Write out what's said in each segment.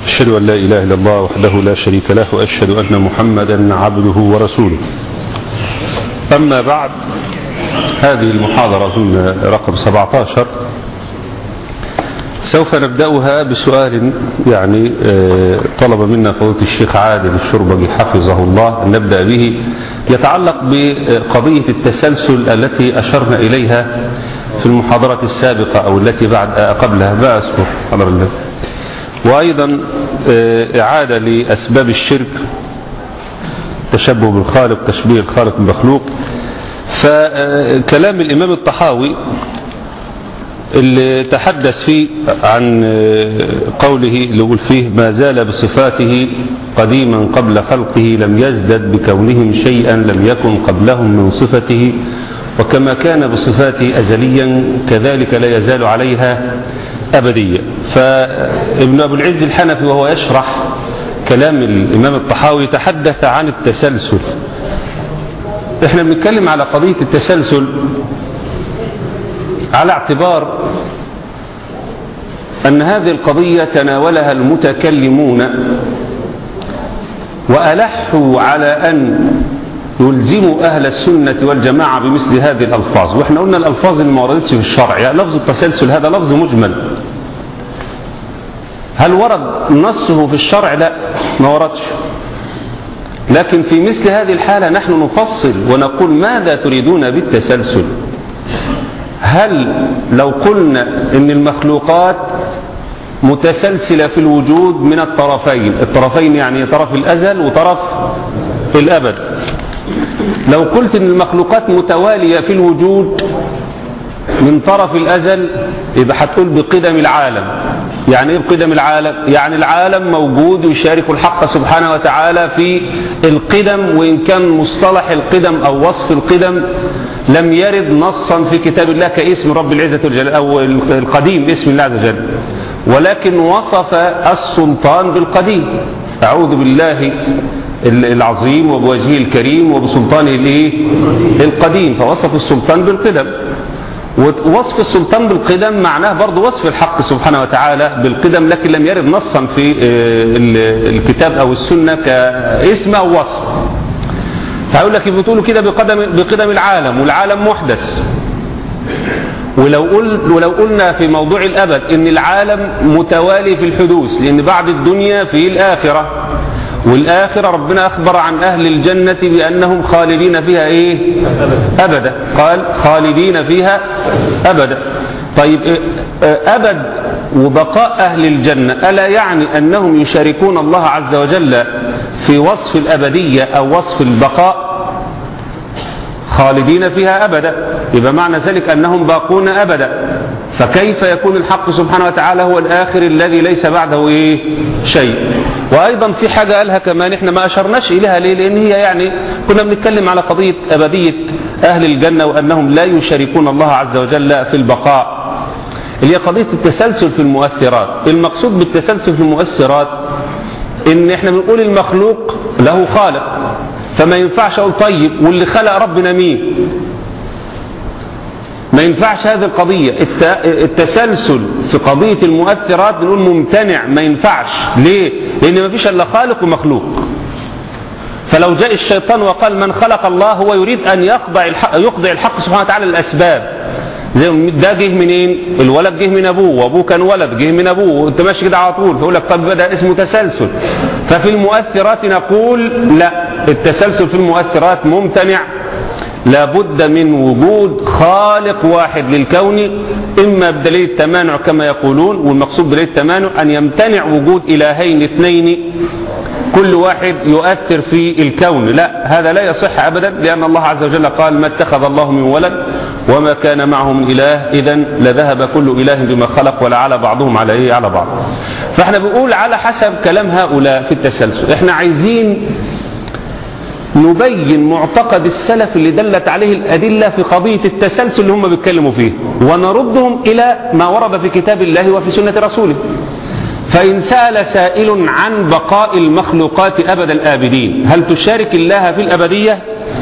أشهد أن لا إله إلا الله وحده لا شريك له وأشهد أن محمدا عبده ورسوله أما بعد هذه المحاضرة رقم 17 سوف نبدأها بسؤال يعني طلب منا فضيلة الشيخ عادل الشربجي حفظه الله أن نبدأ به يتعلق بقضية التسلسل التي أشرنا إليها في المحاضرة السابقة أو التي بعد قبلها ما أذكر حضر الله وأيضا إعادة لأسباب الشرك تشبه بالخالق تشبيه الخالق بالمخلوق فكلام الإمام الطحاوي اللي تحدث فيه عن قوله اللي يقول فيه ما زال بصفاته قديما قبل خلقه لم يزدد بكونهم شيئا لم يكن قبلهم من صفته وكما كان بصفاته أزليا كذلك لا يزال عليها أبديا فابن أبو العز الحنفي وهو يشرح كلام الإمام الطحاوي تحدث عن التسلسل احنا بنتكلم على قضية التسلسل على اعتبار أن هذه القضية تناولها المتكلمون وألحوا على أن يلزموا أهل السنة والجماعة بمثل هذه الألفاظ وإحنا قلنا الألفاظ اللي ما وردتش في الشرع يعني لفظ التسلسل هذا لفظ مجمل هل ورد نصه في الشرع لا ما وردش لكن في مثل هذه الحالة نحن نفصل ونقول ماذا تريدون بالتسلسل هل لو قلنا ان المخلوقات متسلسلة في الوجود من الطرفين الطرفين يعني طرف الأزل وطرف الأبد لو قلت ان المخلوقات متوالية في الوجود من طرف الأزل يبقى هتقول بقدم العالم يعني ايه بقدم العالم يعني العالم موجود يشارك الحق سبحانه وتعالى في القدم وإن كان مصطلح القدم أو وصف القدم لم يرد نصا في كتاب الله كاسم رب العزة والجلال أو القديم اسم الله عز وجل ولكن وصف السلطان بالقديم أعوذ بالله العظيم وبوجهه الكريم وبسلطانه الايه القديم فوصف السلطان بالقدم ووصف السلطان بالقدم معناه برضه وصف الحق سبحانه وتعالى بالقدم لكن لم يرد نصا في الكتاب أو السنة كاسم أو وصف فأقول لك بتقولوا كده بقدم, بقدم العالم والعالم محدث ولو, قل ولو قلنا في موضوع الأبد إن العالم متوالي في الحدوث لأن بعد الدنيا في الآخرة والآخرة ربنا أخبر عن أهل الجنة بأنهم خالدين فيها إيه أبدا قال خالدين فيها أبدا طيب أبد وبقاء أهل الجنة ألا يعني أنهم يشاركون الله عز وجل في وصف الأبدية أو وصف البقاء خالدين فيها أبدا يبقى معنى ذلك أنهم باقون أبدا فكيف يكون الحق سبحانه وتعالى هو الآخر الذي ليس بعده إيه شيء وأيضا في حاجة قالها كمان إحنا ما أشرناش إليها ليه لأن هي يعني كنا بنتكلم على قضية أبدية أهل الجنة وأنهم لا يشاركون الله عز وجل في البقاء اللي هي قضية التسلسل في المؤثرات المقصود بالتسلسل في المؤثرات إن إحنا بنقول المخلوق له خالق فما ينفعش أقول طيب واللي خلق ربنا مين ما ينفعش هذه القضية التسلسل في قضية المؤثرات بنقول ممتنع ما ينفعش ليه لأن ما فيش إلا خالق ومخلوق فلو جاء الشيطان وقال من خلق الله هو يريد أن يخضع الحق, يخضع الحق سبحانه وتعالى الأسباب زي ده جه منين الولد جه من ابوه وابوه كان ولد جه من ابوه وانت ماشي كده على طول فيقول لك طب ده اسمه تسلسل ففي المؤثرات نقول لا التسلسل في المؤثرات ممتنع لابد من وجود خالق واحد للكون إما بدليل التمانع كما يقولون والمقصود بدليل التمانع أن يمتنع وجود إلهين اثنين كل واحد يؤثر في الكون لا هذا لا يصح أبدا لأن الله عز وجل قال ما اتخذ الله من ولد وما كان معه من إله إذا لذهب كل إله بما خلق ولا على بعضهم على إيه على بعض فاحنا بنقول على حسب كلام هؤلاء في التسلسل احنا عايزين نبين معتقد السلف اللي دلت عليه الأدلة في قضية التسلسل اللي هم بيتكلموا فيه ونردهم إلى ما ورد في كتاب الله وفي سنة رسوله فإن سأل سائل عن بقاء المخلوقات أبد الآبدين هل تشارك الله في الأبدية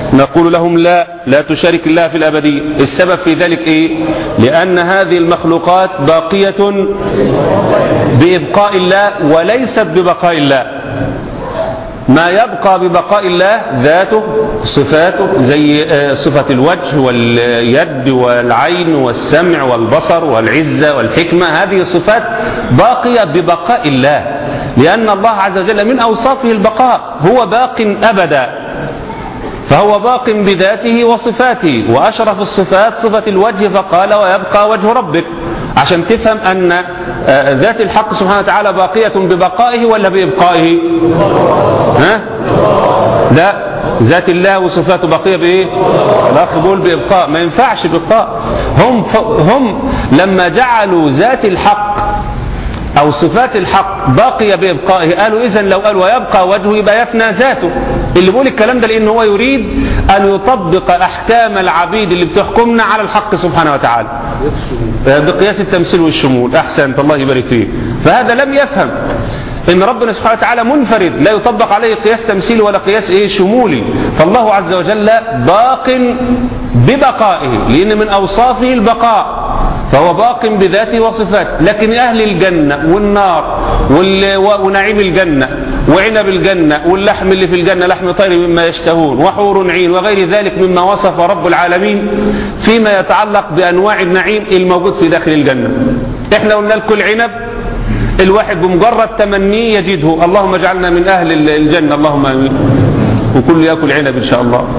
نقول لهم لا لا تشارك الله في الأبدية السبب في ذلك إيه لأن هذه المخلوقات باقية بإبقاء الله وليست ببقاء الله ما يبقى ببقاء الله ذاته صفاته زي صفة الوجه واليد والعين والسمع والبصر والعزة والحكمة هذه صفات باقية ببقاء الله لأن الله عز وجل من أوصافه البقاء هو باق أبدا فهو باق بذاته وصفاته وأشرف الصفات صفة الوجه فقال ويبقى وجه ربك عشان تفهم أن ذات الحق سبحانه وتعالى باقية ببقائه ولا بإبقائه ها؟ لا ذات الله وصفاته باقية بإيه الأخ بيقول بإبقاء ما ينفعش بإبقاء هم, هم لما جعلوا ذات الحق أو صفات الحق باقية بإبقائه قالوا إذن لو قال ويبقى وجهه يبقى يفنى ذاته اللي بيقول الكلام ده لأنه هو يريد أن يطبق أحكام العبيد اللي بتحكمنا على الحق سبحانه وتعالى بقياس التمثيل والشمول أحسنت الله يبارك فيه فهذا لم يفهم ان ربنا سبحانه وتعالى منفرد لا يطبق عليه قياس تمثيلي ولا قياس ايه شمولي فالله عز وجل باق ببقائه لان من اوصافه البقاء فهو باق بذاته وصفاته لكن اهل الجنه والنار ونعيم الجنه وعنب الجنه واللحم اللي في الجنه لحم طير مما يشتهون وحور عين وغير ذلك مما وصف رب العالمين فيما يتعلق بانواع النعيم الموجود في داخل الجنه احنا قلنا لكل عنب الواحد بمجرد تمنيه يجده اللهم اجعلنا من أهل الجنة اللهم أمين وكل يأكل عنب إن شاء الله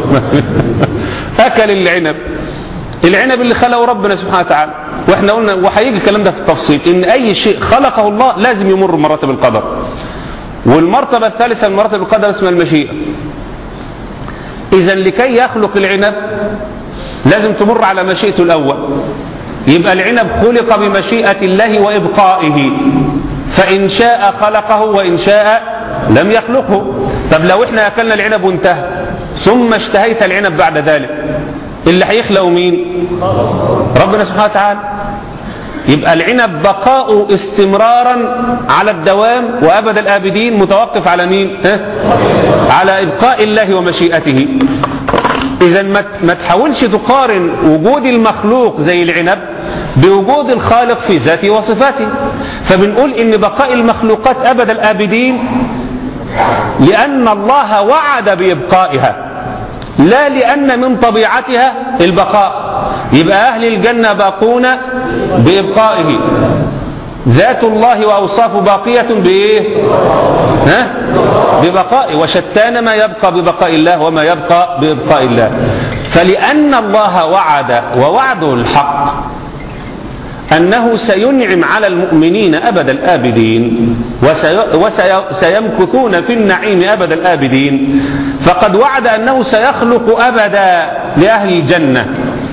أكل العنب العنب اللي خلقه ربنا سبحانه وتعالى واحنا قلنا وهيجي الكلام ده في التفصيل ان اي شيء خلقه الله لازم يمر مراتب القدر والمرتبة الثالثة من مراتب القدر اسمها المشيئة اذا لكي يخلق العنب لازم تمر على مشيئته الاول يبقى العنب خلق بمشيئة الله وإبقائه فإن شاء خلقه وإن شاء لم يخلقه طب لو احنا أكلنا العنب وانتهى ثم اشتهيت العنب بعد ذلك اللي هيخلق مين ربنا سبحانه وتعالى يبقى العنب بقاؤه استمرارا على الدوام وأبد الآبدين متوقف على مين ها؟ على إبقاء الله ومشيئته إذا ما تحاولش تقارن وجود المخلوق زي العنب بوجود الخالق في ذاته وصفاته فبنقول إن بقاء المخلوقات أبد الآبدين لأن الله وعد بإبقائها لا لأن من طبيعتها البقاء يبقى أهل الجنة باقون بإبقائه ذات الله وأوصافه باقية بإيه ها؟ ببقاء وشتان ما يبقى ببقاء الله وما يبقى بإبقاء الله فلأن الله وعد ووعده الحق أنه سينعم على المؤمنين أبد الآبدين وسيمكثون في النعيم أبد الآبدين فقد وعد أنه سيخلق أبدا لأهل الجنة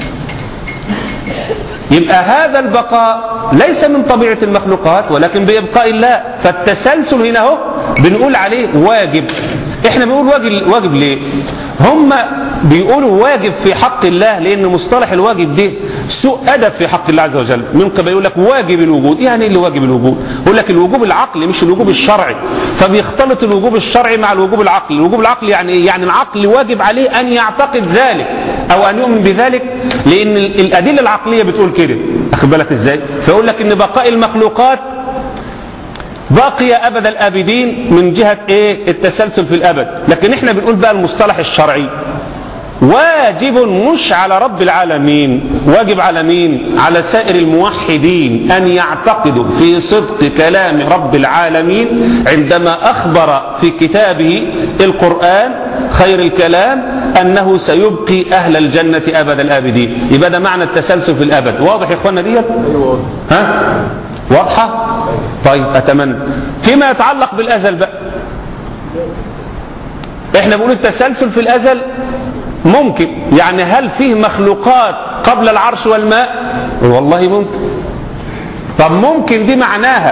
يبقى هذا البقاء ليس من طبيعة المخلوقات ولكن بإبقاء الله فالتسلسل هنا هو بنقول عليه واجب احنا بنقول واجب, واجب ليه هم بيقولوا واجب في حق الله لان مصطلح الواجب ده سوء ادب في حق الله عز وجل من قبل يقول لك واجب الوجود يعني ايه اللي واجب الوجود يقول لك الوجوب العقلي مش الوجوب الشرعي فبيختلط الوجوب الشرعي مع الوجوب العقلي الوجوب العقلي يعني ايه يعني العقل واجب عليه ان يعتقد ذلك او ان يؤمن بذلك لان الادله العقليه بتقول كده اخد بالك ازاي فيقول لك ان بقاء المخلوقات باقية أبد الآبدين من جهة إيه التسلسل في الأبد لكن إحنا بنقول بقى المصطلح الشرعي واجب مش على رب العالمين واجب على مين على سائر الموحدين أن يعتقدوا في صدق كلام رب العالمين عندما أخبر في كتابه القرآن خير الكلام أنه سيبقي أهل الجنة أبد الآبدين يبقى ده معنى التسلسل في الأبد واضح يا إخوانا ديت ها واضحة طيب أتمنى فيما يتعلق بالأزل بقى احنا بنقول التسلسل في الأزل ممكن يعني هل فيه مخلوقات قبل العرش والماء والله ممكن طب ممكن دي معناها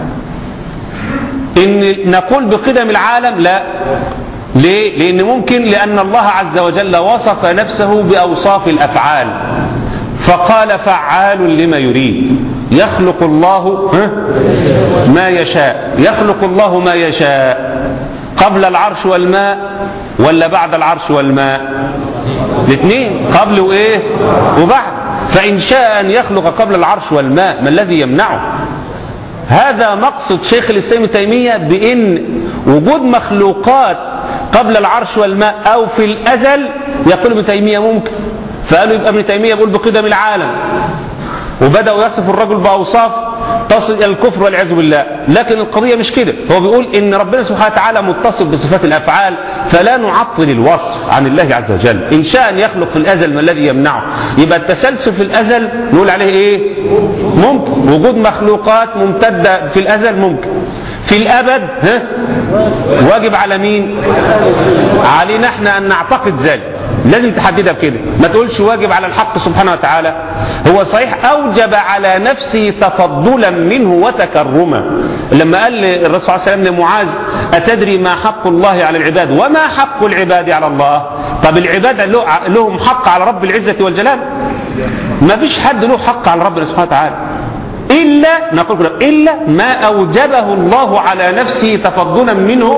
ان نقول بقدم العالم لا ليه لان ممكن لان الله عز وجل وصف نفسه باوصاف الافعال فقال فعال لما يريد يخلق الله ما يشاء يخلق الله ما يشاء قبل العرش والماء ولا بعد العرش والماء الاثنين قبل وايه وبعد فإن شاء أن يخلق قبل العرش والماء ما الذي يمنعه هذا مقصد شيخ الإسلام ابن تيمية بأن وجود مخلوقات قبل العرش والماء أو في الأزل يقول ابن تيمية ممكن فقالوا يبقى ابن تيمية يقول بقدم العالم وبدأوا يصف الرجل بأوصاف تصل إلى الكفر والعياذ بالله لكن القضية مش كده هو بيقول إن ربنا سبحانه وتعالى متصف بصفات الأفعال فلا نعطل الوصف عن الله عز وجل إن شاء أن يخلق في الأزل ما الذي يمنعه يبقى التسلسل في الأزل نقول عليه إيه ممكن وجود مخلوقات ممتدة في الأزل ممكن في الأبد ها واجب على مين علينا احنا أن نعتقد ذلك لازم تحددها بكده ما تقولش واجب على الحق سبحانه وتعالى هو صحيح أوجب على نفسه تفضلا منه وتكرما لما قال الرسول صلى الله عليه وسلم لمعاذ أتدري ما حق الله على العباد وما حق العباد على الله طب العباد لهم حق على رب العزة والجلال ما فيش حد له حق على ربنا سبحانه وتعالى إلا نقول كده إلا ما أوجبه الله على نفسه تفضلا منه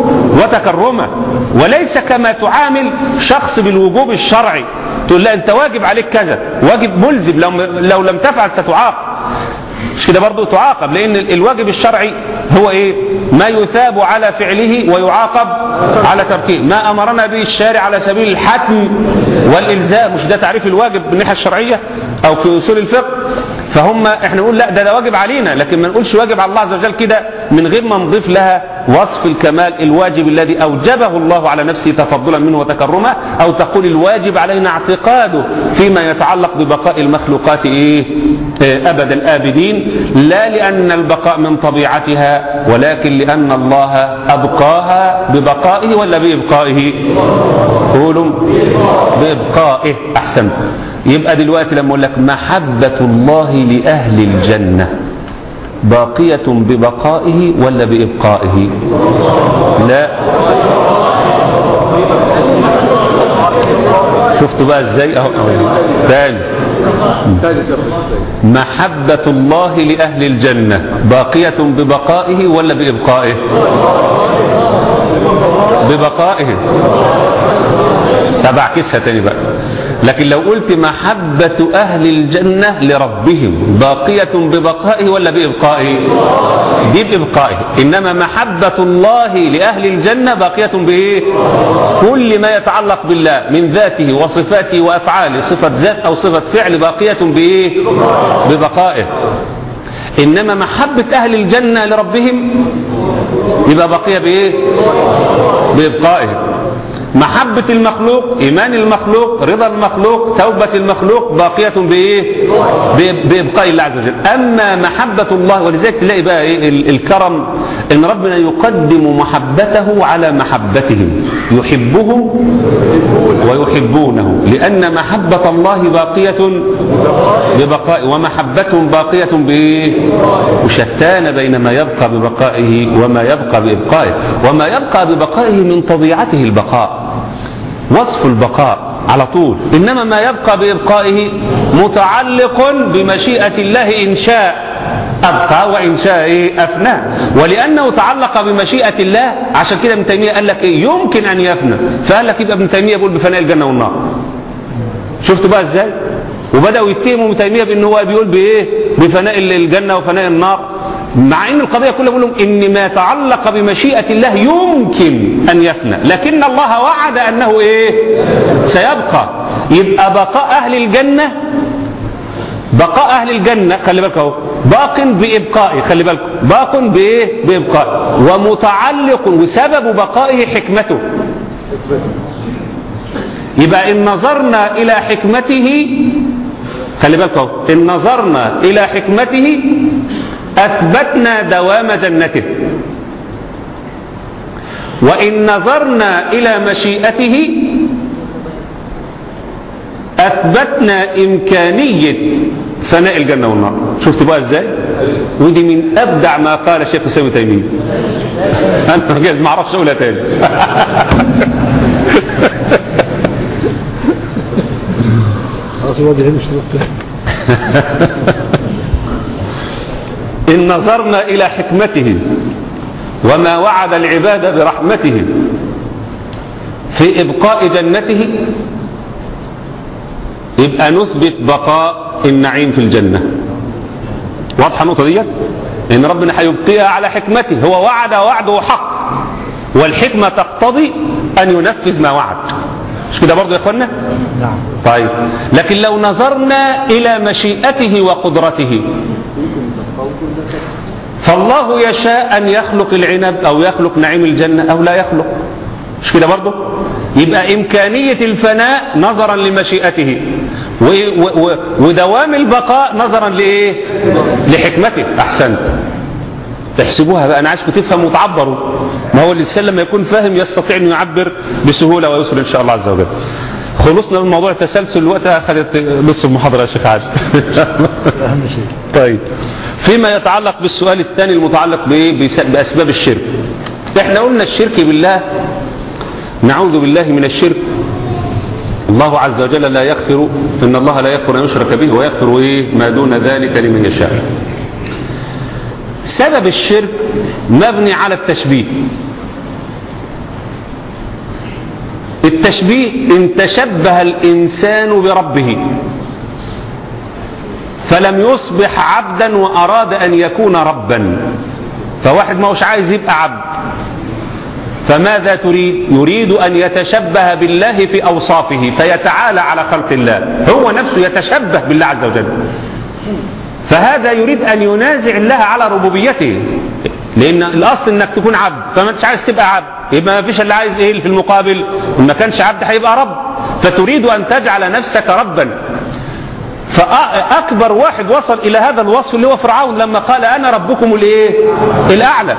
وتكرما وليس كما تعامل شخص بالوجوب الشرعي تقول لا أنت واجب عليك كذا واجب ملزم لو, لو لم تفعل ستعاقب مش كده برضه تعاقب لأن الواجب الشرعي هو إيه ما يثاب على فعله ويعاقب على تركه ما أمرنا به الشارع على سبيل الحتم والإلزام مش ده تعريف الواجب من الناحية الشرعية أو في أصول الفقه فهم احنا نقول لا ده ده واجب علينا لكن ما نقولش واجب على الله عز وجل كده من غير ما نضيف لها وصف الكمال الواجب الذي أوجبه الله على نفسه تفضلا منه وتكرما أو تقول الواجب علينا اعتقاده فيما يتعلق ببقاء المخلوقات إيه إيه أبد الآبدين لا لأن البقاء من طبيعتها ولكن لأن الله أبقاها ببقائه ولا بإبقائه قولوا بإبقائه أحسن يبقى دلوقتي لما أقول لك محبة الله لأهل الجنة باقية ببقائه ولا بإبقائه لا شفتوا بقى ازاي اهو تاني محبة الله لأهل الجنة باقية ببقائه ولا بإبقائه ببقائه طب اعكسها تاني بقى لكن لو قلت محبة أهل الجنة لربهم باقية ببقائه ولا بإبقائه دي بإبقائه إنما محبة الله لأهل الجنة باقية بإيه كل ما يتعلق بالله من ذاته وصفاته وأفعاله صفة ذات أو صفة فعل باقية بإيه ببقائه إنما محبة أهل الجنة لربهم يبقى باقية بإيه بإبقائه محبة المخلوق إيمان المخلوق رضا المخلوق توبة المخلوق باقية بإيه بإبقاء الله عز وجل أما محبة الله ولذلك تلاقي بقى إيه الكرم إن ربنا يقدم محبته على محبتهم يحبهم ويحبونه لأن محبة الله باقية ببقاء ومحبتهم باقية بإيه وشتان بين ما يبقى ببقائه وما يبقى بإبقائه وما يبقى ببقائه من طبيعته البقاء وصف البقاء على طول إنما ما يبقى بإبقائه متعلق بمشيئة الله إن شاء أبقى وإن شاء إيه أفنى ولأنه تعلق بمشيئة الله عشان كده ابن تيمية قال لك إيه يمكن أن يفنى فقال لك يبقى ابن تيمية يقول بفناء الجنة والنار شفتوا بقى إزاي وبدأوا يتهموا ابن تيمية بأنه هو بيقول بإيه بفناء الجنة وفناء النار مع ان القضية كلها بيقول لهم ان ما تعلق بمشيئة الله يمكن ان يفنى لكن الله وعد انه ايه سيبقى يبقى بقاء اهل الجنة بقاء اهل الجنة خلي بالك اهو باق بابقائه خلي بالك باق بايه بابقائه ومتعلق وسبب بقائه حكمته يبقى ان نظرنا الى حكمته خلي بالك اهو ان نظرنا الى حكمته أثبتنا دوام جنته وإن نظرنا إلى مشيئته أثبتنا إمكانية فناء الجنة والنار شفت بقى إزاي ودي من أبدع ما قال الشيخ سامي تيمية أنا جايز ما أعرفش أقولها تاني إن نظرنا إلى حكمته وما وعد العباد برحمته في إبقاء جنته يبقى نثبت بقاء النعيم في الجنة واضحة النقطة دي إن ربنا هيبقيها على حكمته هو وعد وعده حق والحكمة تقتضي أن ينفذ ما وعد مش كده برضو يا اخوانا نعم طيب لكن لو نظرنا إلى مشيئته وقدرته فالله يشاء أن يخلق العنب أو يخلق نعيم الجنة أو لا يخلق مش كده برضه يبقى إمكانية الفناء نظرا لمشيئته و و و ودوام البقاء نظرا لإيه لحكمته أحسنت تحسبوها بقى أنا عايزكم تفهموا وتعبروا ما هو الإنسان لما يكون فاهم يستطيع أن يعبر بسهولة ويسر إن شاء الله عز وجل خلصنا من موضوع التسلسل وقتها أخذت نص المحاضرة يا شيخ عادل أهم شيء طيب فيما يتعلق بالسؤال الثاني المتعلق بإيه؟ بس- بأسباب الشرك احنا قلنا الشرك بالله نعوذ بالله من الشرك الله عز وجل لا يغفر إن الله لا يغفر أن يشرك به ويغفر إيه ما دون ذلك لمن يشاء سبب الشرك مبني على التشبيه التشبيه ان تشبه الإنسان بربه فلم يصبح عبدا وأراد أن يكون ربا فواحد ما هوش عايز يبقى عبد فماذا تريد يريد أن يتشبه بالله في أوصافه فيتعالى على خلق الله هو نفسه يتشبه بالله عز وجل فهذا يريد أن ينازع الله على ربوبيته لأن الأصل أنك تكون عبد فما انتش عايز تبقى عبد يبقى ما فيش اللي عايز إيه في المقابل إن ما كانش عبد هيبقى رب فتريد أن تجعل نفسك ربا فأكبر واحد وصل إلى هذا الوصف اللي هو فرعون لما قال أنا ربكم الإيه الأعلى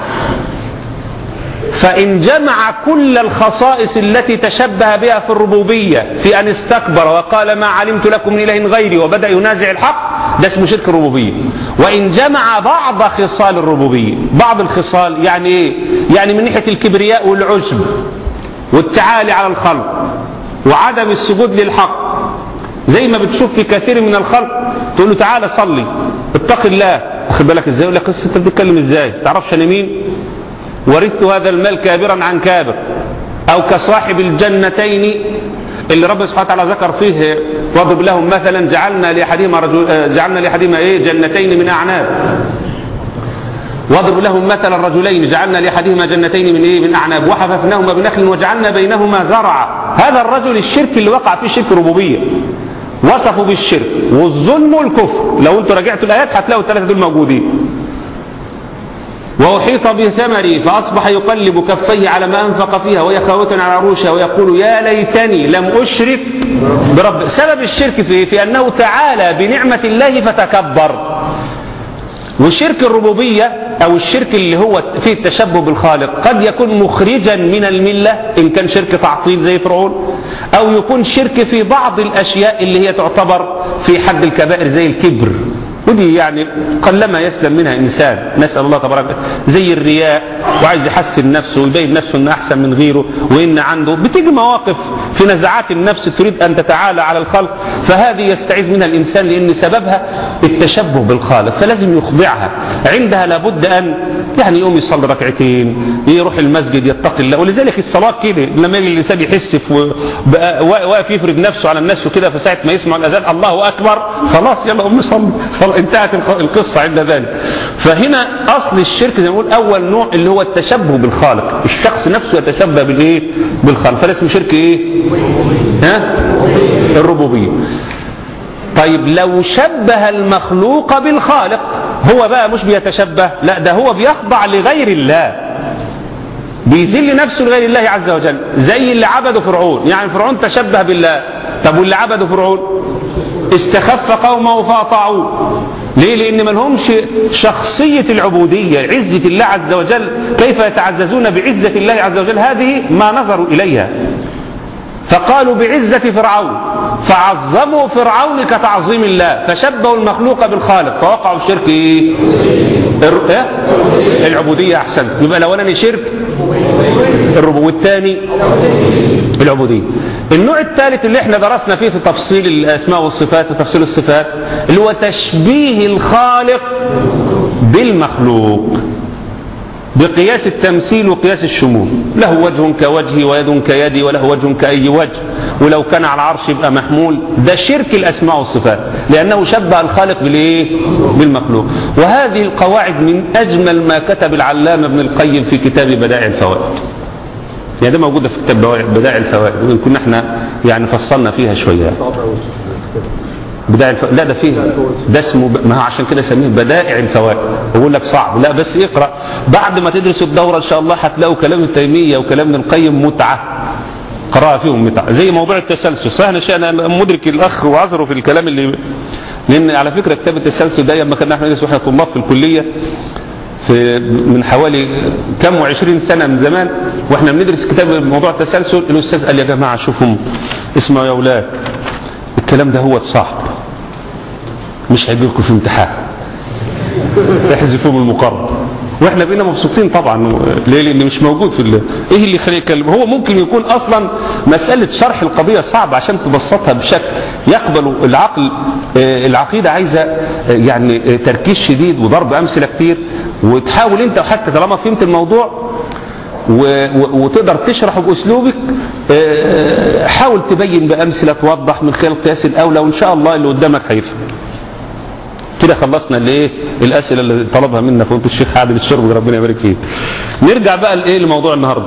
فإن جمع كل الخصائص التي تشبه بها في الربوبية في أن استكبر وقال ما علمت لكم من إله غيري وبدأ ينازع الحق ده اسمه شرك الربوبية وإن جمع بعض خصال الربوبية بعض الخصال يعني إيه يعني من ناحية الكبرياء والعجب والتعالي على الخلق وعدم السجود للحق زي ما بتشوف في كثير من الخلق تقول له تعالى صلي اتق الله واخد بالك ازاي يقول لك "أصل انت بتتكلم ازاي تعرفش انا مين ورثت هذا المال كابرا عن كابر او كصاحب الجنتين اللي رب سبحانه وتعالى ذكر فيه واضرب لهم مثلا جعلنا لاحدهما رجل آه، جعلنا لاحدهما ايه جنتين من اعناب واضرب لهم مثلا رجلين جعلنا لاحدهما جنتين من ايه من اعناب وحففناهما بنخل وجعلنا بينهما زرعا هذا الرجل الشرك اللي وقع فيه شرك ربوبيه وصفوا بالشرك والظلم والكفر لو انتوا راجعتوا الايات هتلاقوا الثلاثه دول موجودين وأحيط بثمري فأصبح يقلب كفيه على ما أنفق فيها وهي خاوية على عروشها ويقول يا ليتني لم أشرك برب سبب الشرك في, في أنه تعالى بنعمة الله فتكبر وشرك الربوبية أو الشرك اللي هو فيه التشبه بالخالق قد يكون مخرجا من الملة إن كان شرك تعطيل زي فرعون أو يكون شرك في بعض الأشياء اللي هي تعتبر في حد الكبائر زي الكبر ودي يعني قلما يسلم منها إنسان نسأل الله تبارك وتعالى. زي الرياء وعايز يحسن نفسه ويبين نفسه أنه أحسن من غيره وإن عنده بتيجي مواقف في نزعات النفس تريد أن تتعالى على الخلق فهذه يستعيذ منها الإنسان لأن سببها التشبه بالخالق فلازم يخضعها عندها لابد أن يعني يقوم يصلي ركعتين يروح المسجد يتقي الله ولذلك الصلاة كده لما يجي الإنسان يحس في بقى واقف يفرد نفسه على الناس وكده فساعة ما يسمع الأذان الله أكبر خلاص يلا قوم صلي خلاص انتهت الق- القصة عند ذلك فهنا أصل الشرك زي ما نقول أول نوع اللي هو التشبه بالخالق الشخص نفسه يتشبه بالإيه بالخالق فده اسمه شرك إيه ها الربوبية طيب لو شبه المخلوق بالخالق هو بقى مش بيتشبه لا ده هو بيخضع لغير الله بيذل نفسه لغير الله عز وجل زي اللي عبده فرعون يعني فرعون تشبه بالله طب واللي عبده فرعون استخف قومه فأطاعوه ليه لأن ما لهمش شخصية العبودية عزة الله عز وجل كيف يتعززون بعزة الله عز وجل هذه ما نظروا إليها فقالوا بعزة فرعون فعظموا فرعون كتعظيم الله فشبهوا المخلوق بالخالق فوقعوا في شرك ايه الر- إيه؟ العبودية احسن يبقى الاولاني شرك الربو والثاني العبودية النوع الثالث اللي احنا درسنا فيه في تفصيل الاسماء والصفات وتفصيل الصفات اللي هو تشبيه الخالق بالمخلوق بقياس التمثيل وقياس الشمول له وجه كوجهي ويد كيدي وله وجه كأي وجه ولو كان على العرش يبقى محمول ده شرك الأسماء والصفات لأنه شبه الخالق بالإيه؟ بالمخلوق وهذه القواعد من أجمل ما كتب العلامة ابن القيم في كتاب بدائع الفوائد يعني ده موجودة في كتاب بدائع الفوائد وإن كنا احنا يعني فصلنا فيها شوية بدائع الفوائد لا ده فيه ده اسمه ب... ما هو عشان كده سميه بدائع الفوائد بقول لك صعب لا بس اقرا بعد ما تدرس الدوره ان شاء الله هتلاقوا كلام التيميه وكلام ابن القيم متعه قراءة فيهم متعة زي موضوع التسلسل صح انا مدرك الاخ وعذره في الكلام اللي لان على فكره كتاب التسلسل ده لما كنا احنا ندرس واحنا طلاب في الكليه في من حوالي كم وعشرين سنة من زمان واحنا بندرس كتاب موضوع التسلسل الاستاذ قال يا جماعة شوفهم اسمعوا يا اولاد الكلام ده هو صعب مش هيجي لكم في امتحان احذفوه من المقرر واحنا بقينا مبسوطين طبعا ليه لان مش موجود في ال... ايه اللي يخليه يتكلم هو ممكن يكون اصلا مساله شرح القضيه صعبه عشان تبسطها بشكل يقبل العقل العقيده عايزه يعني تركيز شديد وضرب امثله كتير وتحاول انت حتى طالما فهمت الموضوع و... و... وتقدر تشرحه باسلوبك حاول تبين بامثله توضح من خلال قياس الاولى وان شاء الله اللي قدامك هيفهم كده خلصنا الايه الاسئله اللي طلبها منا فضيله الشيخ عادل الشرب ربنا يبارك فيه نرجع بقى لايه لموضوع النهارده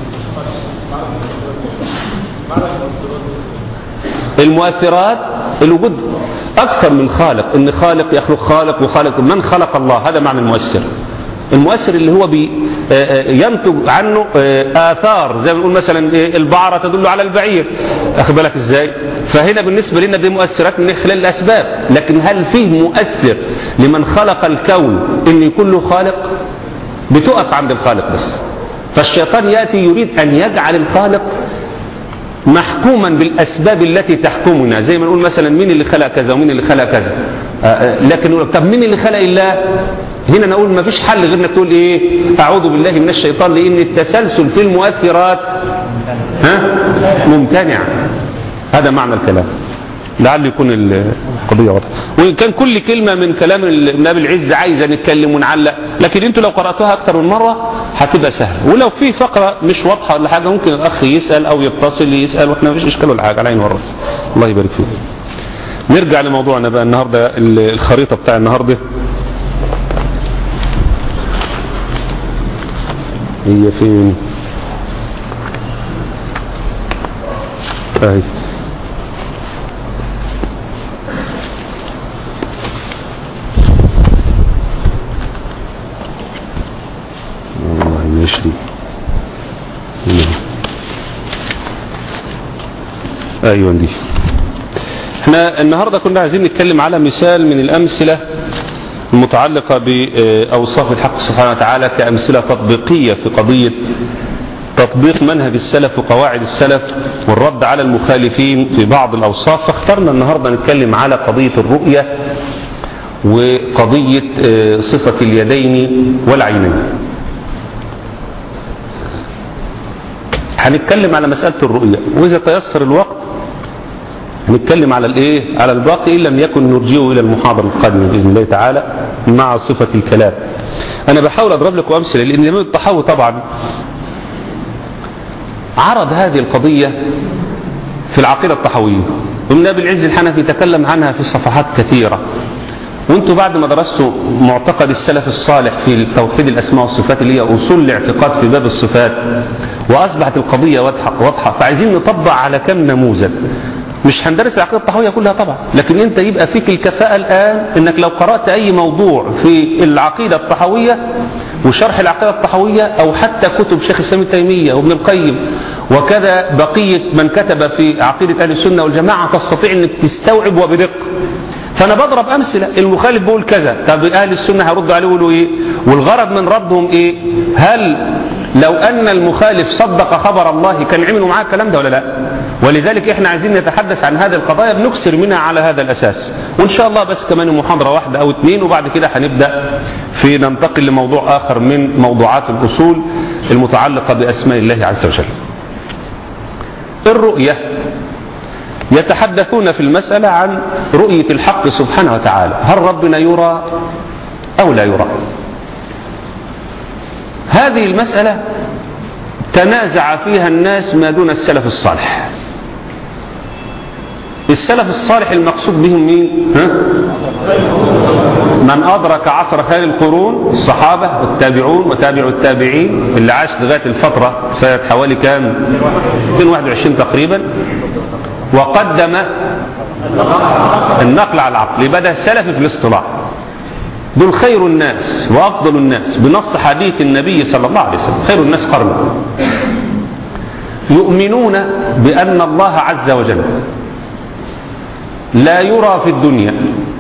المؤثرات الوجود اكثر من خالق ان خالق يخلق خالق وخالق من خلق الله هذا معنى المؤثر المؤثر اللي هو بي ينتج عنه آثار زي ما بنقول مثلا البعرة تدل على البعير أخذ بالك إزاي فهنا بالنسبة لنا دي مؤثرات من خلال الأسباب لكن هل فيه مؤثر لمن خلق الكون إن يكون له خالق بتقف عند الخالق بس فالشيطان يأتي يريد أن يجعل الخالق محكوما بالأسباب التي تحكمنا زي ما نقول مثلا مين اللي خلق كذا ومين اللي خلق كذا لكن نقول طب مين اللي خلق الله هنا نقول ما فيش حل غير انك تقول ايه اعوذ بالله من الشيطان لان التسلسل في المؤثرات ها ممتنع هذا معنى الكلام لعل يكون القضية واضحة وإن كان كل كلمة من كلام ابن أبي العز عايزة نتكلم ونعلق لكن انتوا لو قرأتوها أكثر من مرة هتبقى سهلة ولو في فقرة مش واضحة ولا حاجة ممكن الأخ يسأل أو يتصل يسأل وإحنا مفيش إشكال ولا حاجة على عين ورد الله يبارك فيك نرجع لموضوعنا بقى النهاردة الخريطة بتاع النهاردة هي فين اهي والله ماشي ايوه دي احنا النهارده كنا عايزين نتكلم على مثال من الامثله المتعلقة بأوصاف الحق سبحانه وتعالى كأمثلة تطبيقية في قضية تطبيق منهج السلف وقواعد السلف والرد على المخالفين في بعض الأوصاف فاخترنا النهاردة نتكلم على قضية الرؤية وقضية صفة اليدين والعينين هنتكلم على مسألة الرؤية وإذا تيسر الوقت هنتكلم على الايه على الباقي ان لم يكن نرجئه الى المحاضره القادمه باذن الله تعالى مع صفه الكلام انا بحاول اضرب لكم امثله لان الامام الطحاوي طبعا عرض هذه القضيه في العقيده الطحاويه وابن ابي العز الحنفي تكلم عنها في صفحات كثيره وانتم بعد ما درستوا معتقد السلف الصالح في توحيد الاسماء والصفات اللي هي اصول الاعتقاد في باب الصفات واصبحت القضيه واضحه واضحه فعايزين نطبق على كم نموذج مش هندرس العقيدة الطحوية كلها طبعا لكن انت يبقى فيك الكفاءة الآن انك لو قرأت اي موضوع في العقيدة الطحوية وشرح العقيدة الطحوية او حتى كتب شيخ الاسلام تيمية وابن القيم وكذا بقية من كتب في عقيدة اهل السنة والجماعة تستطيع انك تستوعب وبدقة فانا بضرب امثله المخالف بيقول كذا طب اهل السنه هيردوا عليه يقولوا ايه والغرض من ردهم ايه هل لو ان المخالف صدق خبر الله كان عملوا معاه الكلام ده ولا لا ولذلك احنا عايزين نتحدث عن هذه القضايا بنكسر منها على هذا الاساس وان شاء الله بس كمان محاضره واحده او اثنين وبعد كده هنبدا في ننتقل لموضوع اخر من موضوعات الاصول المتعلقه باسماء الله عز وجل الرؤيه يتحدثون في المسألة عن رؤية الحق سبحانه وتعالى هل ربنا يرى أو لا يرى هذه المسألة تنازع فيها الناس ما دون السلف الصالح السلف الصالح المقصود بهم مين ها؟ من أدرك عصر خير القرون الصحابة والتابعون وتابع التابعين اللي عاش لغاية الفترة فات حوالي كام 221 تقريبا وقدم النقل على العقل بدأ السلف في الاصطلاح دول خير الناس وأفضل الناس بنص حديث النبي صلى الله عليه وسلم خير الناس قرنا يؤمنون بأن الله عز وجل لا يرى في الدنيا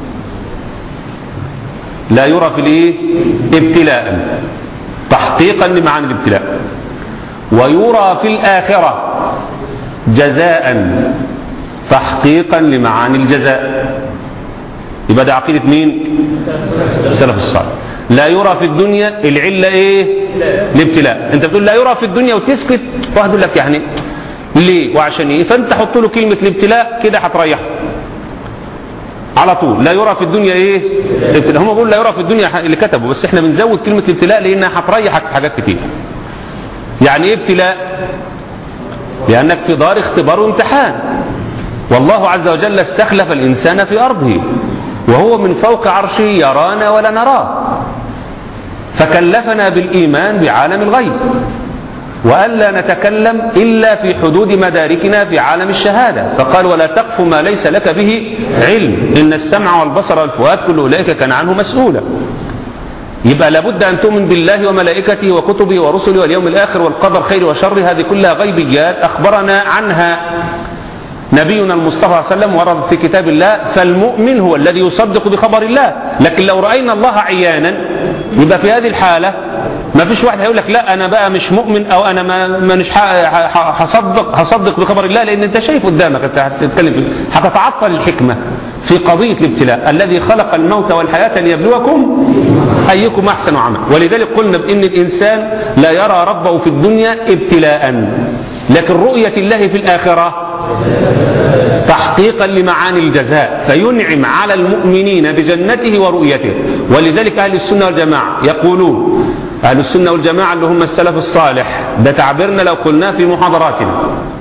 لا يرى في الايه ابتلاء تحقيقا لمعاني الابتلاء ويرى في الآخرة جزاء تحقيقا لمعاني الجزاء يبقى ده عقيدة مين السلف الصالح لا يرى في الدنيا العلة ايه الابتلاء انت بتقول لا يرى في الدنيا وتسكت واحد يقول لك يعني ليه وعشان ايه فانت حط له كلمة الابتلاء كده هتريحه على طول لا يرى في الدنيا ايه ابتلاء هم بيقولوا لا يرى في الدنيا اللي كتبوا بس احنا بنزود كلمة الابتلاء لانها هتريحك في حاجات كتير يعني ايه ابتلاء لانك في دار اختبار وامتحان والله عز وجل استخلف الانسان في ارضه وهو من فوق عرشه يرانا ولا نراه فكلفنا بالايمان بعالم الغيب وألا نتكلم إلا في حدود مداركنا في عالم الشهادة فقال ولا تقف ما ليس لك به علم إن السمع والبصر والفؤاد كل أولئك كان عنه مسؤولا يبقى لابد أن تؤمن بالله وملائكته وكتبه ورسله واليوم الآخر والقدر خير وشر هذه كلها غيبيات أخبرنا عنها نبينا المصطفى صلى الله عليه وسلم ورد في كتاب الله فالمؤمن هو الذي يصدق بخبر الله لكن لو رأينا الله عيانا يبقى في هذه الحالة ما فيش واحد هيقول لك لا انا بقى مش مؤمن او انا ما مانيش هصدق هصدق بخبر الله لان انت شايف قدامك انت هتتكلم فيه هتتعطل الحكمه في قضيه الابتلاء الذي خلق الموت والحياه ليبلوكم ايكم احسن عملا ولذلك قلنا بان الانسان لا يرى ربه في الدنيا ابتلاء لكن رؤيه الله في الاخره تحقيقا لمعاني الجزاء فينعم على المؤمنين بجنته ورؤيته ولذلك أهل السنة والجماعة يقولون أهل السنة والجماعة اللي هم السلف الصالح ده تعبيرنا لو قلناه في محاضراتنا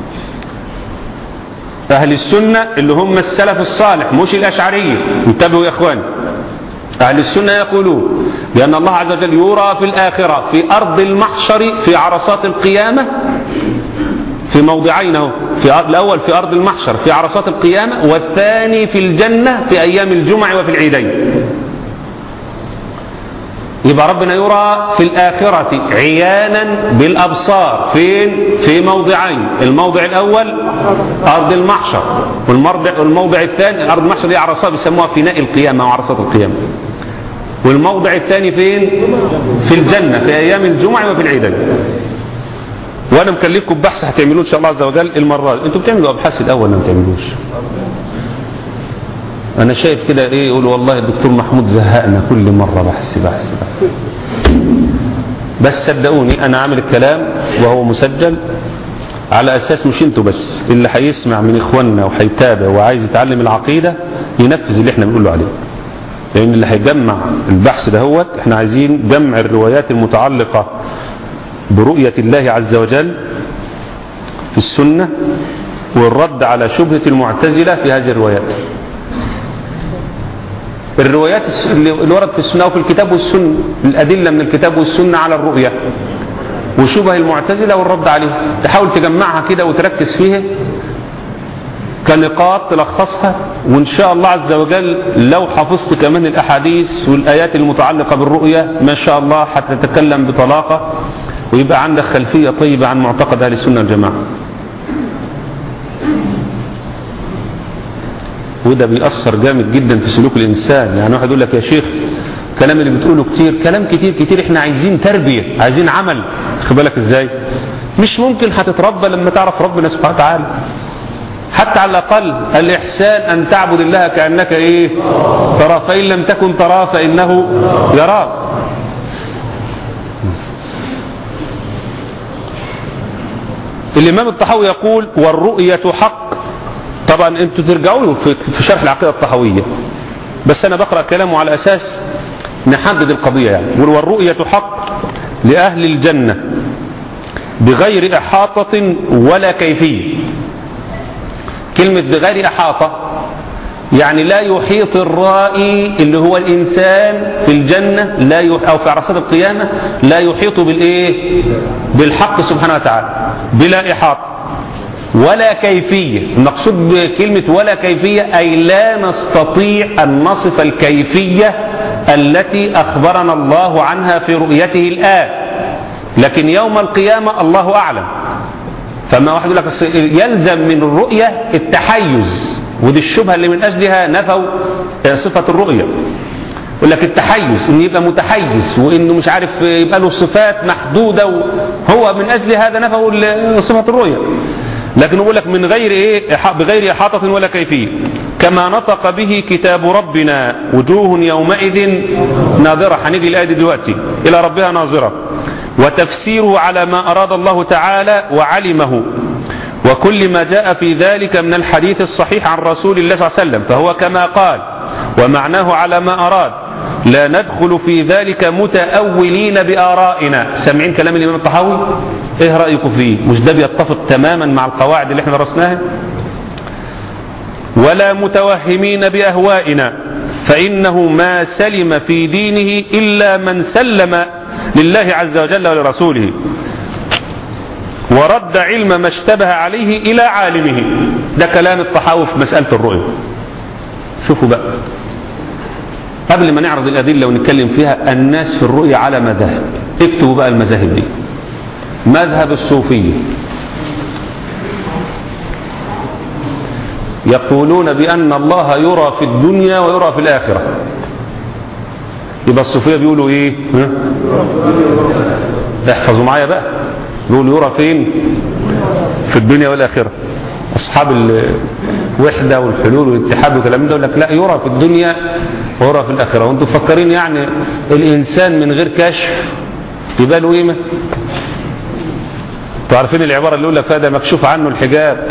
أهل السنة اللي هم السلف الصالح مش الأشعرية انتبهوا يا إخوان أهل السنة يقولون بأن الله عز وجل يرى في الآخرة في أرض المحشر في عرصات القيامة في موضعين اهو في الأول في أرض المحشر في عرصات القيامة والثاني في الجنة في أيام الجمع وفي العيدين يبقى ربنا يرى في الآخرة عيانا بالأبصار فين في موضعين الموضع الأول أرض المحشر والموضع, والموضع الثاني أرض المحشر دي عرصات بيسموها فناء القيامة أو عرصات القيامة والموضع الثاني فين في الجنة في أيام الجمع وفي العيدين وانا مكلفكم بحث هتعملوه ان شاء الله عز وجل المره دي انتوا بتعملوا ابحاث الاول ما بتعملوش انا شايف كده ايه يقول والله الدكتور محمود زهقنا كل مره بحث بحث بحث بس صدقوني انا عامل الكلام وهو مسجل على اساس مش انتوا بس اللي هيسمع من اخواننا وهيتابع وعايز يتعلم العقيده ينفذ اللي احنا بنقول له عليه لان اللي هيجمع البحث دهوت احنا عايزين جمع الروايات المتعلقه برؤية الله عز وجل في السنة والرد على شبهة المعتزلة في هذه الروايات الروايات اللي ورد في السنة وفي الكتاب والسنة الأدلة من الكتاب والسنة على الرؤية وشبه المعتزلة والرد عليها تحاول تجمعها كده وتركز فيها كنقاط تلخصها وإن شاء الله عز وجل لو حفظت كمان الأحاديث والآيات المتعلقة بالرؤية ما شاء الله هتتكلم بطلاقة ويبقى عندك خلفية طيبة عن معتقد أهل السنة والجماعة وده بيأثر جامد جدا في سلوك الإنسان يعني واحد يقول لك يا شيخ الكلام اللي بتقوله كتير كلام كتير كتير احنا عايزين تربية عايزين عمل خد بالك ازاي مش ممكن هتتربى لما تعرف ربنا سبحانه وتعالى حتى على الأقل الإحسان أن تعبد الله كأنك إيه ترى فإن لم تكن تراه فإنه يراك الإمام الطحاوي يقول والرؤية حق طبعا انتوا ترجعوا له في شرح العقيدة الطحاوية بس أنا بقرأ كلامه على أساس نحدد القضية يعني يقول والرؤية حق لأهل الجنة بغير إحاطة ولا كيفية كلمة بغير إحاطة يعني لا يحيط الرائي اللي هو الإنسان في الجنة لا يح... أو في عرصات القيامة لا يحيط بالإيه بالحق سبحانه وتعالى بلا إحاطة ولا كيفية المقصود بكلمة ولا كيفية أي لا نستطيع أن نصف الكيفية التي أخبرنا الله عنها في رؤيته الآن لكن يوم القيامة الله أعلم فما واحد يقول لك يلزم من الرؤية التحيز ودي الشبهة اللي من أجلها نفوا صفة الرؤية يقول لك التحيز انه يبقى متحيز وانه مش عارف يبقى له صفات محدودة هو من اجل هذا نفوا صفة الرؤية لكن يقول لك من غير ايه بغير احاطة ولا كيفية كما نطق به كتاب ربنا وجوه يومئذ ناظرة هنيجي الآية دي دلوقتي إلى ربها ناظرة وتفسيره على ما أراد الله تعالى وعلمه وكل ما جاء في ذلك من الحديث الصحيح عن رسول الله صلى الله عليه وسلم فهو كما قال ومعناه على ما أراد لا ندخل في ذلك متأولين بآرائنا سامعين كلام الإمام الطحاوي ايه رأيكم فيه مش ده بيتفق تماما مع القواعد اللي احنا درسناها ولا متوهمين بأهوائنا فإنه ما سلم في دينه إلا من سلم لله عز وجل ولرسوله ورد علم ما اشتبه عليه إلى عالمه ده كلام الطحاوي في مسألة الرؤية شوفوا بقى قبل ما نعرض الأدلة ونتكلم فيها الناس في الرؤية على مذاهب اكتبوا بقى المذاهب دي مذهب الصوفية يقولون بأن الله يرى في الدنيا ويرى في الآخرة يبقى الصوفية بيقولوا ايه ها؟ احفظوا معايا بقى بيقولوا يرى فين في الدنيا والآخرة أصحاب الوحدة والحلول والاتحاد والكلام ده يقول لك لا يرى في الدنيا ويرى في الآخرة وانتم مفكرين يعني الإنسان من غير كشف يبقى له قيمة انتوا عارفين العبارة اللي يقول لك هذا مكشوف عنه الحجاب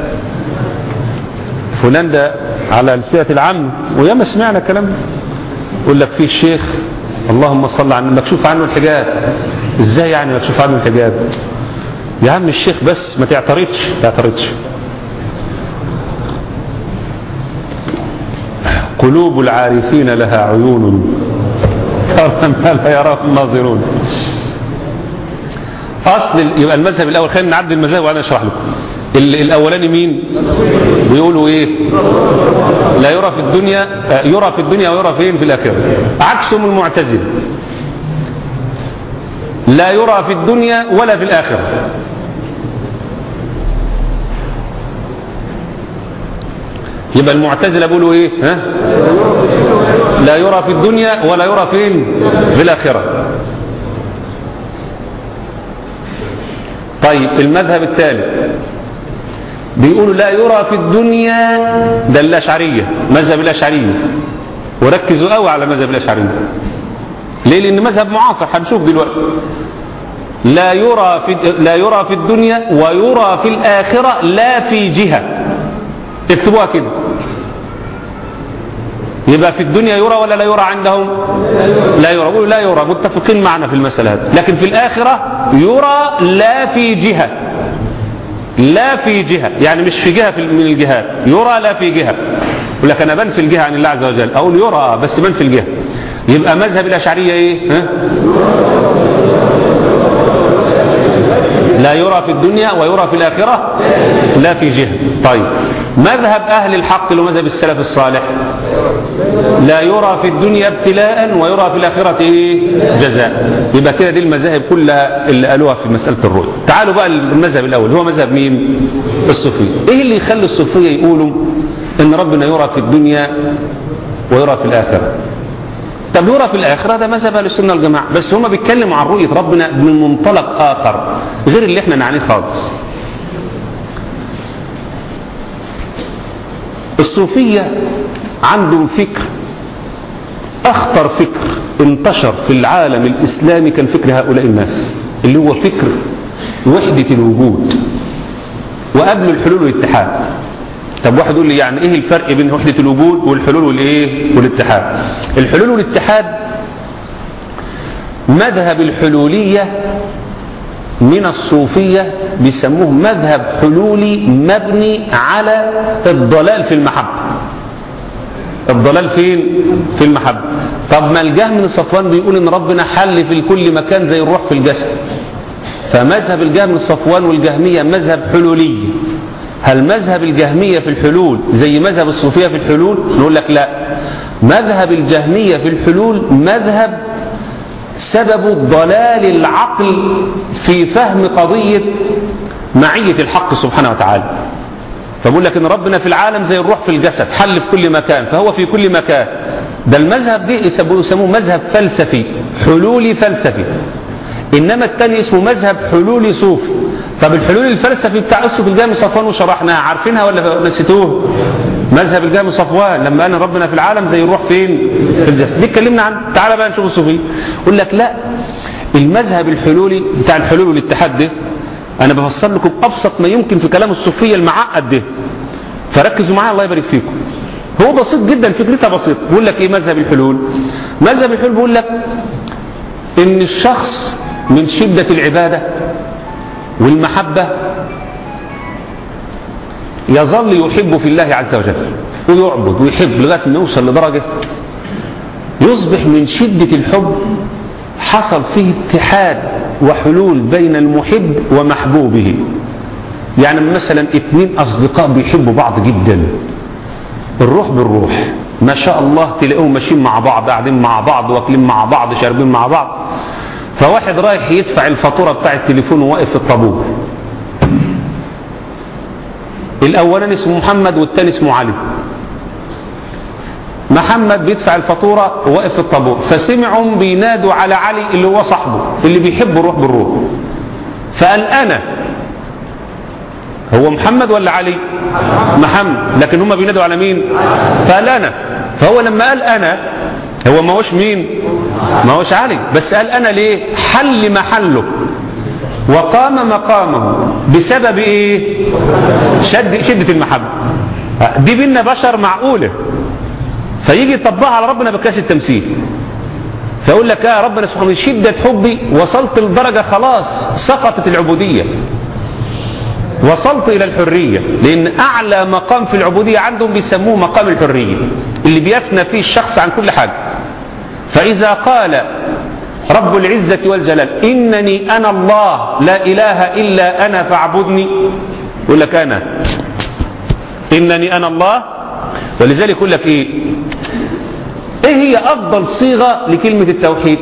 فلان ده على لسيرة العم وياما سمعنا الكلام ده يقول لك فيه الشيخ اللهم صل على مكشوف عنه الحجاب ازاي يعني مكشوف عنه الحجاب يا عم الشيخ بس ما تعترضش تعترضش قلوب العارفين لها عيون ترى ما لا يراه الناظرون اصل يبقى المذهب الاول خلينا نعدي المذاهب وانا اشرح لكم الاولاني مين بيقولوا ايه لا يرى في الدنيا يرى في الدنيا ويرى فين في الاخره عكسهم المعتزله لا يرى في الدنيا ولا في الاخره يبقى المعتزله بيقولوا ايه ها لا يرى في الدنيا ولا يرى فين في الاخره طيب المذهب الثالث بيقولوا لا يرى في الدنيا ده الأشعرية مذهب الأشعرية وركزوا قوي على مذهب الأشعرية ليه لأن مذهب معاصر هنشوف دلوقتي لا يرى في لا يرى في الدنيا ويرى في الآخرة لا في جهة اكتبوها كده يبقى في الدنيا يرى ولا لا يرى عندهم لا يرى يقولوا لا يرى متفقين معنا في المسألة هذه لكن في الآخرة يرى لا في جهة لا في جهة يعني مش في جهة من الجهات يرى لا في جهة يقول لك أنا بن في الجهة عن الله عز وجل أقول يرى بس بن في الجهة يبقى مذهب الأشعرية إيه ها؟ لا يرى في الدنيا ويرى في الآخرة لا في جهة طيب مذهب أهل الحق اللي مذهب السلف الصالح لا يرى في الدنيا ابتلاء ويرى في الآخرة إيه؟ جزاء يبقى كده دي المذاهب كلها اللي قالوها في مسألة الرؤية تعالوا بقى المذهب الأول هو مذهب مين الصوفية إيه اللي يخلي الصوفية يقولوا إن ربنا يرى في الدنيا ويرى في الآخرة طب يرى في الآخرة ده مذهب أهل السنة والجماعة بس هما بيتكلموا عن رؤية ربنا من منطلق آخر غير اللي احنا نعنيه خالص الصوفية عندهم فكر أخطر فكر انتشر في العالم الإسلامي كان فكر هؤلاء الناس اللي هو فكر وحدة الوجود وقبل الحلول والاتحاد طب واحد يقول لي يعني ايه الفرق بين وحدة الوجود والحلول والايه والاتحاد الحلول والاتحاد مذهب الحلولية من الصوفية بيسموه مذهب حلولي مبني على الضلال في المحبة الضلال فين في المحبة طب ما الجهم بن صفوان بيقول ان ربنا حل في كل مكان زي الروح في الجسد فمذهب الجهم بن صفوان والجهمية مذهب حلولي هل مذهب الجهمية في الحلول زي مذهب الصوفية في الحلول نقول لك لا مذهب الجهمية في الحلول مذهب سبب ضلال العقل في فهم قضية معية الحق سبحانه وتعالى فبقول لك ان ربنا في العالم زي الروح في الجسد حل في كل مكان فهو في كل مكان ده المذهب ده يسموه مذهب فلسفي حلولي فلسفي انما الثاني اسمه مذهب حلولي صوفي طب الحلول الفلسفي بتاع قصه الجامع صفوان وشرحناها عارفينها ولا نسيتوه مذهب الجامع صفوان لما قال ربنا في العالم زي الروح فين في الجسد دي اتكلمنا عنه تعالى بقى نشوف الصوفي يقول لك لا المذهب الحلولي بتاع الحلول والاتحاد ده انا بفسر لكم ابسط ما يمكن في كلام الصوفيه المعقد ده فركزوا معايا الله يبارك فيكم هو بسيط جدا فكرتها بسيطه بيقول لك ايه مذهب الحلول مذهب الحلول بيقول لك ان الشخص من شده العباده والمحبه يظل يحب في الله عز وجل ويعبد ويحب لغايه ما يوصل لدرجه يصبح من شده الحب حصل فيه اتحاد وحلول بين المحب ومحبوبه يعني مثلا اتنين اصدقاء بيحبوا بعض جدا الروح بالروح ما شاء الله تلاقيهم ماشيين مع بعض قاعدين مع بعض واكلين مع بعض شاربين مع بعض فواحد رايح يدفع الفاتوره بتاع التليفون وواقف في الطابور الاولاني اسمه محمد والثاني اسمه علي محمد بيدفع الفاتوره وواقف في الطابور فسمعوا بينادوا على علي اللي هو صاحبه اللي بيحب الروح بالروح فقال انا هو محمد ولا علي محمد لكن هم بينادوا على مين فقال انا فهو لما قال انا هو ما هوش مين ما هوش علي بس قال انا ليه حل محله وقام مقامه بسبب ايه شد شدة المحبة دي بينا بشر معقولة فيجي يطبقها على ربنا بكاس التمثيل فيقول لك يا ربنا سبحانه من شدة حبي وصلت لدرجة خلاص سقطت العبودية وصلت إلى الحرية لأن أعلى مقام في العبودية عندهم بيسموه مقام الحرية اللي بيفنى فيه الشخص عن كل حاجة فإذا قال رب العزة والجلال إنني أنا الله لا إله إلا أنا فاعبدني يقول لك أنا إنني أنا الله ولذلك يقول لك إيه إيه هي أفضل صيغة لكلمة التوحيد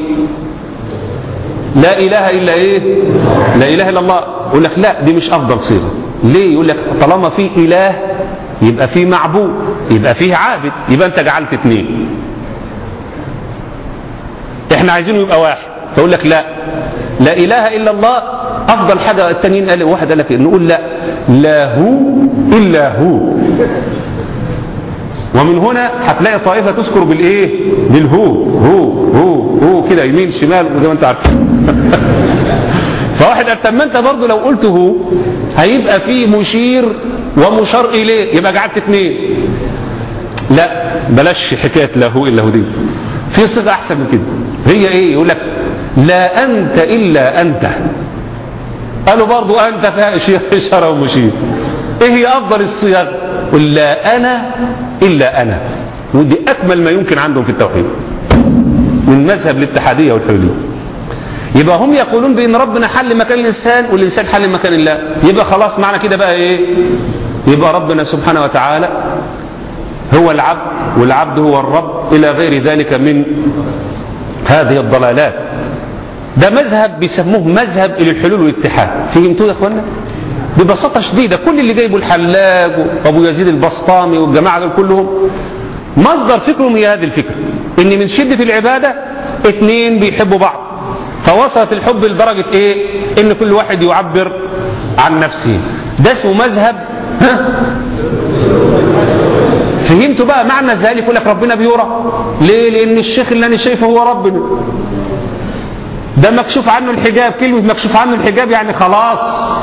لا إله إلا إيه لا إله إلا الله يقول لك لا دي مش أفضل صيغة ليه يقول لك طالما في إله يبقى في معبود يبقى فيه عابد يبقى أنت جعلت اثنين احنا عايزينه يبقى واحد فيقول لك لا لا اله الا الله افضل حاجه التانيين قال واحد قال لك نقول لا لا هو الا هو ومن هنا هتلاقي طائفه تذكر بالايه بالهو هو هو هو كده يمين شمال وزي ما انت عارف فواحد قال طب ما انت برضه لو قلت هو هيبقى في مشير ومشار اليه يبقى جعلت اثنين لا بلاش حكايه لا هو الا هو دي في صيغه احسن من كده هي ايه يقول لك لا انت الا انت قالوا برضو انت فيها اشاره ومشير ايه هي افضل الصيغ قل لا انا الا انا ودي اكمل ما يمكن عندهم في التوحيد من مذهب الاتحاديه والحلوليه يبقى هم يقولون بان ربنا حل مكان الانسان والانسان حل مكان الله يبقى خلاص معنى كده بقى ايه يبقى ربنا سبحانه وتعالى هو العبد والعبد هو الرب إلى غير ذلك من هذه الضلالات ده مذهب بيسموه مذهب إلى الحلول والاتحاد فهمتوا يا اخوانا ببساطة شديدة كل اللي جايبه الحلاج وابو يزيد البسطامي والجماعة دول كلهم مصدر فكرهم هي هذه الفكرة ان من شدة العبادة اتنين بيحبوا بعض فوصلت الحب لدرجة ايه ان كل واحد يعبر عن نفسه ده اسمه مذهب ها فهمتوا بقى معنى ذلك يقول لك ربنا بيرى ليه لان الشيخ اللي انا شايفه هو ربنا ده مكشوف عنه الحجاب كلمة مكشوف عنه الحجاب يعني خلاص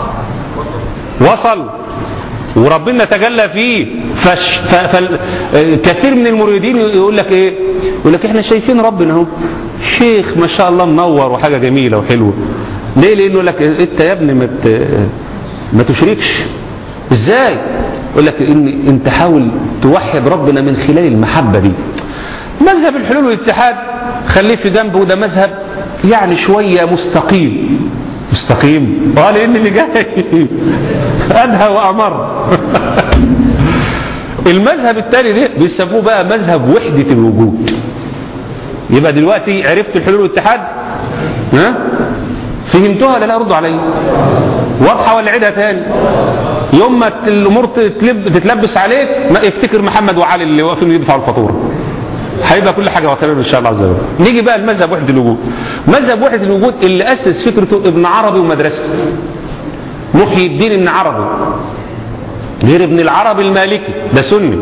وصل وربنا تجلى فيه فش ف... ف... كثير من المريدين يقول لك ايه يقول لك احنا شايفين ربنا اهو شيخ ما شاء الله منور وحاجة جميلة وحلوة ليه لانه لك انت يا ابني ما ت- ما تشركش ازاي يقول لك ان انت حاول توحد ربنا من خلال المحبة دي مذهب الحلول والاتحاد خليه في جنبه وده مذهب يعني شوية مستقيم مستقيم اه لان اللي جاي ادهى وامر المذهب التاني ده بيسموه بقى مذهب وحدة الوجود يبقى دلوقتي عرفت الحلول والاتحاد ها فهمتوها ولا لا ردوا علي واضحة ولا عيدها تاني يوم ما الامور تتلب تتلبس عليك ما افتكر محمد وعلي اللي واقفين يدفعوا الفاتوره هيبقى كل حاجه وتمام ان شاء الله عز وجل نيجي بقى المذهب وحده الوجود مذهب وحده الوجود اللي اسس فكرته ابن عربي ومدرسته محيي الدين ابن عربي غير ابن العربي المالكي ده سني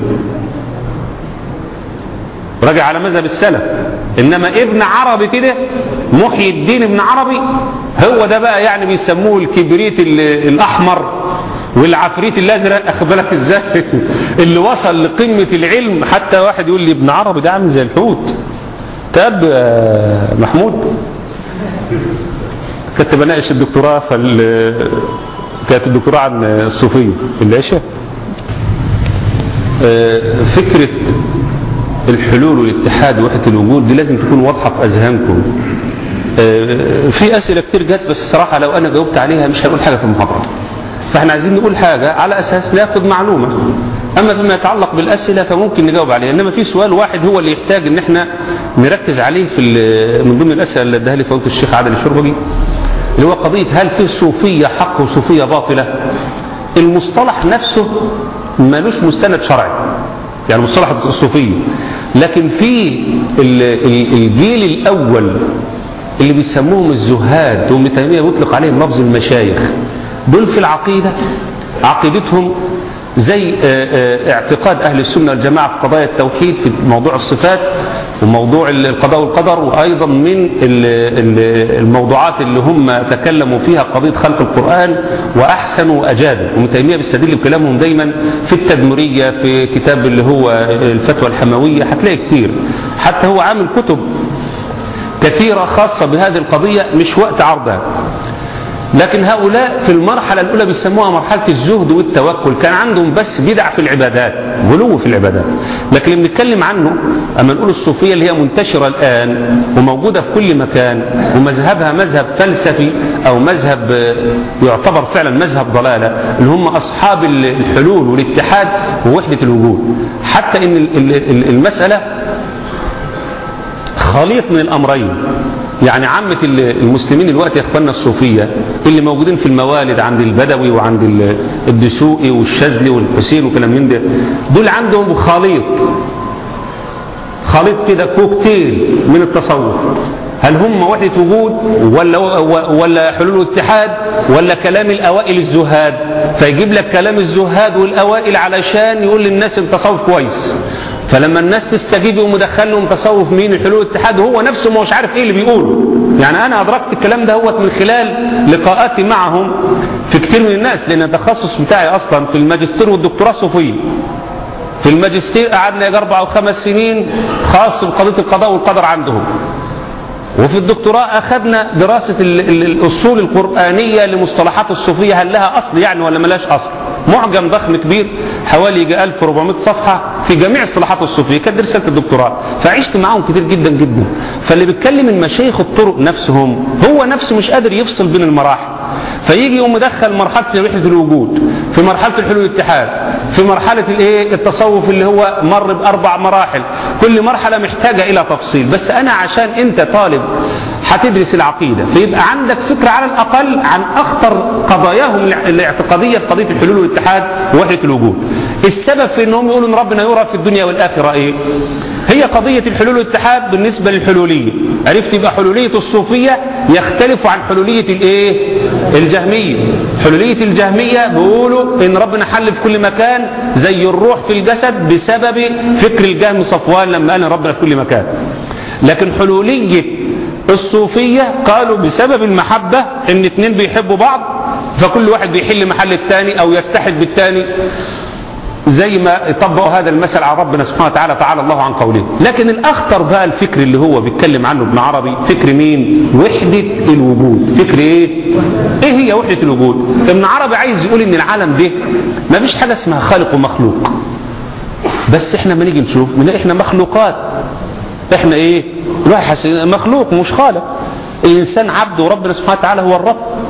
راجع على مذهب السلف انما ابن عربي كده محيي الدين ابن عربي هو ده بقى يعني بيسموه الكبريت ال- الاحمر والعفريت الازرق اخد بالك ازاي اللي وصل لقمه العلم حتى واحد يقول لي ابن عربي ده عامل زي الحوت تاب يا محمود كنت بناقش الدكتوراه فال كانت الدكتوراه عن الصوفيه في العشاء آه، فكره الحلول والاتحاد ووحده الوجود دي لازم تكون واضحه في اذهانكم آه، في اسئله كتير جت بس الصراحه لو انا جاوبت عليها مش هقول حاجه في المحاضره فاحنا عايزين نقول حاجه على اساس ناخد معلومه اما فيما يتعلق بالاسئله فممكن نجاوب عليها انما في سؤال واحد هو اللي يحتاج ان احنا نركز عليه في ال- من ضمن الاسئله اللي اداها لي فضيله الشيخ عادل الشربجي اللي هو قضيه هل في صوفيه حق وصوفيه باطله المصطلح نفسه ملوش مستند شرعي يعني مصطلح الصوفيه لكن في ال- ال- الجيل الاول اللي بيسموهم الزهاد وابن تيميه بيطلق عليهم لفظ المشايخ دول في العقيده عقيدتهم زي آه، آه، اعتقاد اهل السنه والجماعه في قضايا التوحيد في موضوع الصفات وموضوع القضاء والقدر وايضا من ال- ال- الموضوعات اللي هم تكلموا فيها قضيه خلق القران واحسنوا واجادوا وابن تيميه بيستدل بكلامهم دايما في التدمريه في كتاب اللي هو الفتوى الحمويه هتلاقي كتير حتى هو عامل كتب كثيرة خاصة بهذه القضية مش وقت عرضها لكن هؤلاء في المرحلة الأولى بيسموها مرحلة الزهد والتوكل كان عندهم بس بدع في العبادات غلو في العبادات لكن اللي بنتكلم عنه أما نقول الصوفية اللي هي منتشرة الآن وموجودة في كل مكان ومذهبها مذهب فلسفي أو مذهب آه، يعتبر فعلا مذهب ضلالة اللي هم أصحاب الحلول والاتحاد ووحدة الوجود حتى إن ال- ال- ال- المسألة خليط من الأمرين يعني عامة ال- المسلمين الوقت يا اخواننا الصوفية اللي موجودين في الموالد عند البدوي وعند ال- الدسوقي والشاذلي والحسين وكلام من ده دول عندهم خليط خليط كده كوكتيل من التصوف هل هم وحدة وجود ولا ولا حلول واتحاد ولا كلام الأوائل الزهاد فيجيب لك كلام الزهاد والأوائل علشان يقول للناس التصوف كويس فلما الناس تستجيب يقوم مدخل لهم تصوف مين الحلول والاتحاد وهو نفسه ما هوش عارف ايه اللي بيقوله يعني انا ادركت الكلام ده هو من خلال لقاءاتي معهم في كتير من الناس لان التخصص بتاعي اصلا في الماجستير والدكتوراه صوفيه في الماجستير قعدنا يجي اربع او خمس سنين خاص بقضيه القضاء والقدر عندهم وفي الدكتوراه أخذنا دراسة ال- ال- الأصول القرآنية لمصطلحات الصوفية هل لها أصل يعني ولا ملاش أصل معجم ضخم كبير حوالي يجي 1400 صفحة في جميع اصطلاحات الصوفية كانت رسالة الدكتوراه فعشت معاهم كتير جدا جدا فاللي بيتكلم المشايخ الطرق نفسهم هو نفسه مش قادر يفصل بين المراحل فيجي يقوم مدخل مرحلة وحدة الوجود في مرحلة الحلول والاتحاد في مرحلة الايه التصوف اللي هو مر بأربع مراحل كل مرحلة محتاجة إلى تفصيل بس أنا عشان أنت طالب هتدرس العقيدة فيبقى عندك فكرة على الأقل عن أخطر قضاياهم الاع- الاعتقادية في قضية الحلول والاتحاد ووحدة الوجود السبب في أنهم يقولوا أن ربنا يرى في الدنيا والآخرة إيه هي قضية الحلول والاتحاد بالنسبة للحلولية عرفت يبقى حلولية الصوفية يختلف عن حلولية الايه الجهمية حلولية الجهمية بيقولوا ان ربنا حل في كل مكان زي الروح في الجسد بسبب فكر الجهم صفوان لما قال إن ربنا في كل مكان لكن حلولية الصوفية قالوا بسبب المحبة ان اتنين بيحبوا بعض فكل واحد بيحل محل التاني او يتحد بالتاني زي ما طبقوا هذا المثل على ربنا سبحانه وتعالى تعالى الله عن قوله لكن الأخطر بقى الفكر اللي هو بيتكلم عنه ابن عربي فكر مين وحدة الوجود فكر ايه ايه هي وحدة الوجود ابن عربي عايز يقول ان العالم ده ما فيش حاجة اسمها خالق ومخلوق بس احنا ما نيجي نشوف نلاقي احنا مخلوقات احنا ايه الواحد حاسس مخلوق مش خالق الانسان عبد وربنا سبحانه وتعالى هو الرب